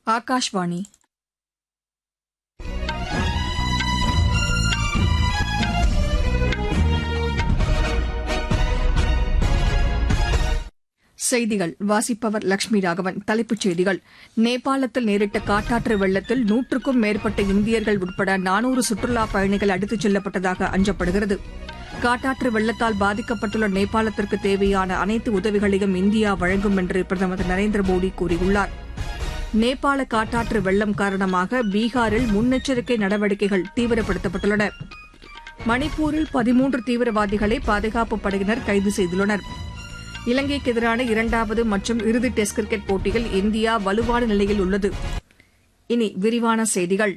ஆகாஷ்வாணி செய்திகள் வாசிப்பவர் லட்சுமி ராகவன் தலைப்புச் செய்திகள் நேபாளத்தில் நேரிட்ட காட்டாற்று வெள்ளத்தில் நூற்றுக்கும் மேற்பட்ட இந்தியர்கள் உட்பட நானூறு சுற்றுலாப் பயணிகள் அடித்துச் செல்லப்பட்டதாக அஞ்சப்படுகிறது காட்டாற்று வெள்ளத்தால் பாதிக்கப்பட்டுள்ள நேபாளத்திற்கு தேவையான அனைத்து உதவிகளையும் இந்தியா வழங்கும் என்று பிரதமர் திரு நரேந்திர மோடி கூறியுள்ளார் நேபாள காட்டாற்று வெள்ளம் காரணமாக பீகாரில் முன்னெச்சரிக்கை நடவடிக்கைகள் தீவிரப்படுத்தப்பட்டுள்ளன மணிப்பூரில் பதிமூன்று தீவிரவாதிகளை பாதுகாப்புப் படையினர் கைது செய்துள்ளனர் இலங்கைக்கு எதிரான இரண்டாவது மற்றும் இறுதி டெஸ்ட் கிரிக்கெட் போட்டியில் இந்தியா வலுவான நிலையில் உள்ளது இனி விரிவான செய்திகள்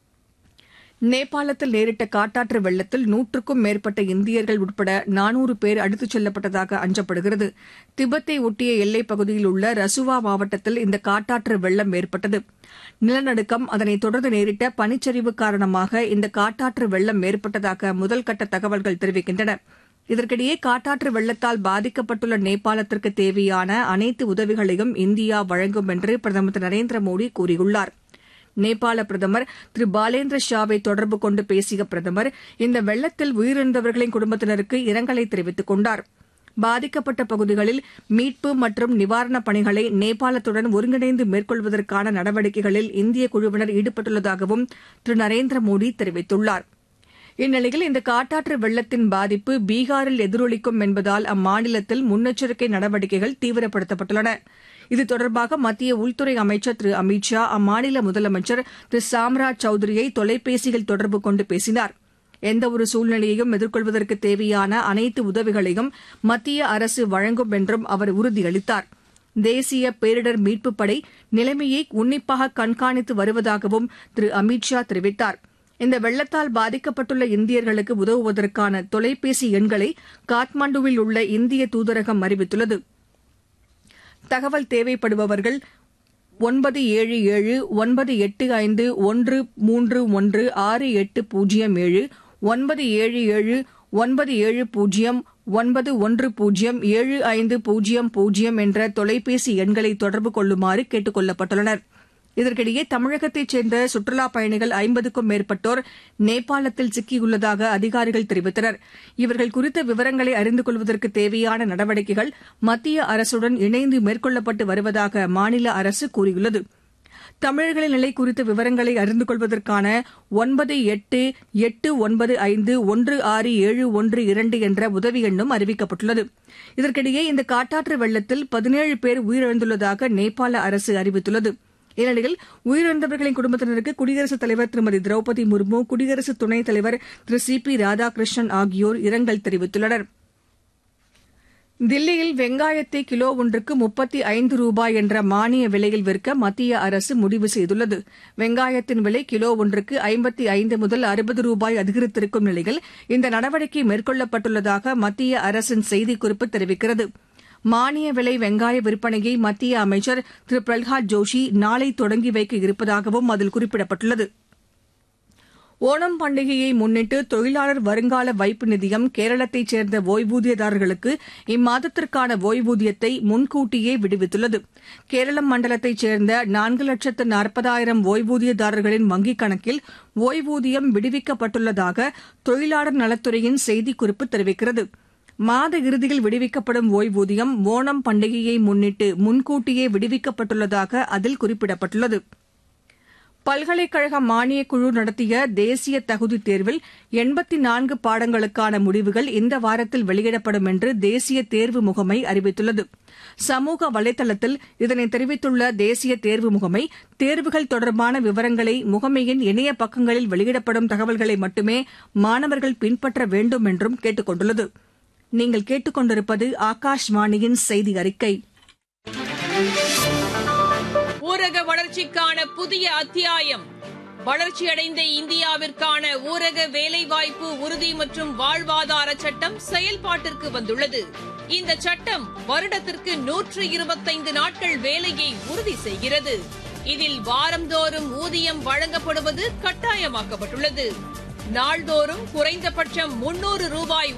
நேபாளத்தில் நேரிட்ட காட்டாற்று வெள்ளத்தில் நூற்றுக்கும் மேற்பட்ட இந்தியர்கள் உட்பட நானூறு பேர் அடித்துச் செல்லப்பட்டதாக அஞ்சப்படுகிறது திபெத்தை ஒட்டிய எல்லைப் பகுதியில் உள்ள ரசுவா மாவட்டத்தில் இந்த காட்டாற்று வெள்ளம் ஏற்பட்டது நிலநடுக்கம் அதனைத் தொடர்ந்து நேரிட்ட பனிச்சரிவு காரணமாக இந்த காட்டாற்று வெள்ளம் ஏற்பட்டதாக முதல்கட்ட தகவல்கள் தெரிவிக்கின்றன இதற்கிடையே காட்டாற்று வெள்ளத்தால் பாதிக்கப்பட்டுள்ள நேபாளத்திற்கு தேவையான அனைத்து உதவிகளையும் இந்தியா வழங்கும் என்று பிரதமர் திரு நரேந்திர மோடி கூறியுள்ளார் நேபாள பிரதமர் திரு பாலேந்திர ஷாவை தொடர்பு கொண்டு பேசிய பிரதமர் இந்த வெள்ளத்தில் உயிரிழந்தவர்களின் குடும்பத்தினருக்கு இரங்கலை தெரிவித்துக் கொண்டார் பாதிக்கப்பட்ட பகுதிகளில் மீட்பு மற்றும் நிவாரணப் பணிகளை நேபாளத்துடன் ஒருங்கிணைந்து மேற்கொள்வதற்கான நடவடிக்கைகளில் இந்திய குழுவினர் ஈடுபட்டுள்ளதாகவும் திரு நரேந்திர மோடி தெரிவித்துள்ளார் இந்நிலையில் இந்த காட்டாற்று வெள்ளத்தின் பாதிப்பு பீகாரில் எதிரொலிக்கும் என்பதால் அம்மாநிலத்தில் முன்னெச்சரிக்கை நடவடிக்கைகள் தீவிரப்படுத்தப்பட்டுள்ளன இது தொடர்பாக மத்திய உள்துறை அமைச்சர் திரு அமித் ஷா அம்மாநில முதலமைச்சர் திரு சாம்ராஜ் சௌத்ரியை தொலைபேசியில் தொடர்பு கொண்டு பேசினார் எந்தவொரு சூழ்நிலையையும் எதிர்கொள்வதற்கு தேவையான அனைத்து உதவிகளையும் மத்திய அரசு வழங்கும் என்றும் அவர் உறுதியளித்தார் தேசிய பேரிடர் மீட்புப் படை நிலைமையை உன்னிப்பாக கண்காணித்து வருவதாகவும் திரு அமித் ஷா தெரிவித்தார் இந்த வெள்ளத்தால் பாதிக்கப்பட்டுள்ள இந்தியர்களுக்கு உதவுவதற்கான தொலைபேசி எண்களை காத்மாண்டுவில் உள்ள இந்திய தூதரகம் அறிவித்துள்ளது தகவல் தேவைப்படுபவர்கள் ஒன்பது ஏழு ஏழு ஒன்பது எட்டு ஐந்து ஒன்று மூன்று ஒன்று ஆறு எட்டு பூஜ்ஜியம் ஏழு ஒன்பது ஏழு ஏழு ஒன்பது ஏழு பூஜ்ஜியம் ஒன்பது ஒன்று பூஜ்ஜியம் ஏழு ஐந்து பூஜ்ஜியம் பூஜ்ஜியம் என்ற தொலைபேசி எண்களை தொடர்பு கொள்ளுமாறு கேட்டுக் கொள்ளப்பட்டுள்ளனா் இதற்கிடையே தமிழகத்தைச் சேர்ந்த சுற்றுலாப் பயணிகள் ஐம்பதுக்கும் மேற்பட்டோர் நேபாளத்தில் சிக்கியுள்ளதாக அதிகாரிகள் தெரிவித்தனர் இவர்கள் குறித்த விவரங்களை அறிந்து கொள்வதற்கு தேவையான நடவடிக்கைகள் மத்திய அரசுடன் இணைந்து மேற்கொள்ளப்பட்டு வருவதாக மாநில அரசு கூறியுள்ளது தமிழர்களின் நிலை குறித்த விவரங்களை அறிந்து கொள்வதற்கான ஒன்பது எட்டு எட்டு ஒன்பது ஐந்து ஒன்று ஆறு ஏழு ஒன்று இரண்டு என்ற உதவி எண்ணும் அறிவிக்கப்பட்டுள்ளது இதற்கிடையே இந்த காட்டாற்று வெள்ளத்தில் பதினேழு பேர் உயிரிழந்துள்ளதாக நேபாள அரசு அறிவித்துள்ளது இந்நிலையில் உயிரிழந்தவர்களின் குடும்பத்தினருக்கு குடியரசுத் தலைவர் திருமதி திரௌபதி முர்மு குடியரசு துணைத் தலைவர் திரு சி பி ராதாகிருஷ்ணன் ஆகியோர் இரங்கல் தெரிவித்துள்ளனர் தில்லியில் வெங்காயத்தை கிலோ ஒன்றுக்கு முப்பத்தி ஐந்து ரூபாய் என்ற மானிய விலையில் விற்க மத்திய அரசு முடிவு செய்துள்ளது வெங்காயத்தின் விலை கிலோ ஒன்றுக்கு ஐம்பத்தி ஐந்து முதல் அறுபது ரூபாய் அதிகரித்திருக்கும் நிலையில் இந்த நடவடிக்கை மேற்கொள்ளப்பட்டுள்ளதாக மத்திய அரசின் செய்திக்குறிப்பு தெரிவிக்கிறது மானிய விலை வெங்காய விற்பனையை மத்திய அமைச்சர் திரு பிரல்ஹாத் ஜோஷி நாளை தொடங்கி வைக்க இருப்பதாகவும் அதில் குறிப்பிடப்பட்டுள்ளது ஓணம் பண்டிகையை முன்னிட்டு தொழிலாளர் வருங்கால வைப்பு நிதியம் கேரளத்தைச் சேர்ந்த ஓய்வூதியதாரர்களுக்கு இம்மாதத்திற்கான ஓய்வூதியத்தை முன்கூட்டியே விடுவித்துள்ளது கேரளம் மண்டலத்தைச் சேர்ந்த நான்கு லட்சத்து நாற்பதாயிரம் ஓய்வூதியதாரர்களின் வங்கிக் கணக்கில் ஓய்வூதியம் விடுவிக்கப்பட்டுள்ளதாக தொழிலாளர் நலத்துறையின் செய்திக்குறிப்பு தெரிவிக்கிறது மாத இறுதியில் விடுவிக்கப்படும் ஓய்வூதியம் ஓணம் பண்டிகையை முன்னிட்டு முன்கூட்டியே விடுவிக்கப்பட்டுள்ளதாக அதில் குறிப்பிடப்பட்டுள்ளது பல்கலைக்கழக மானியக் குழு நடத்திய தேசிய தகுதித் தேர்வில் எண்பத்தி நான்கு பாடங்களுக்கான முடிவுகள் இந்த வாரத்தில் வெளியிடப்படும் என்று தேசிய தேர்வு முகமை அறிவித்துள்ளது சமூக வலைதளத்தில் இதனை தெரிவித்துள்ள தேசிய தேர்வு முகமை தேர்வுகள் தொடர்பான விவரங்களை முகமையின் இணைய பக்கங்களில் வெளியிடப்படும் தகவல்களை மட்டுமே மாணவர்கள் பின்பற்ற வேண்டும் என்றும் கேட்டுக் கொண்டுள்ளது நீங்கள் கேட்டுக்கொண்டிருப்பது ஆகாஷ்வாணியின் செய்தி அறிக்கை ஊரக வளர்ச்சிக்கான புதிய அத்தியாயம் வளர்ச்சியடைந்த இந்தியாவிற்கான ஊரக வேலைவாய்ப்பு உறுதி மற்றும் வாழ்வாதார சட்டம் செயல்பாட்டிற்கு வந்துள்ளது இந்த சட்டம் வருடத்திற்கு நூற்று இருபத்தைந்து நாட்கள் வேலையை உறுதி செய்கிறது இதில் வாரந்தோறும் ஊதியம் வழங்கப்படுவது கட்டாயமாக்கப்பட்டுள்ளது நாள்தோறும் குறைந்தபட்சம் முன்னூறு ரூபாய்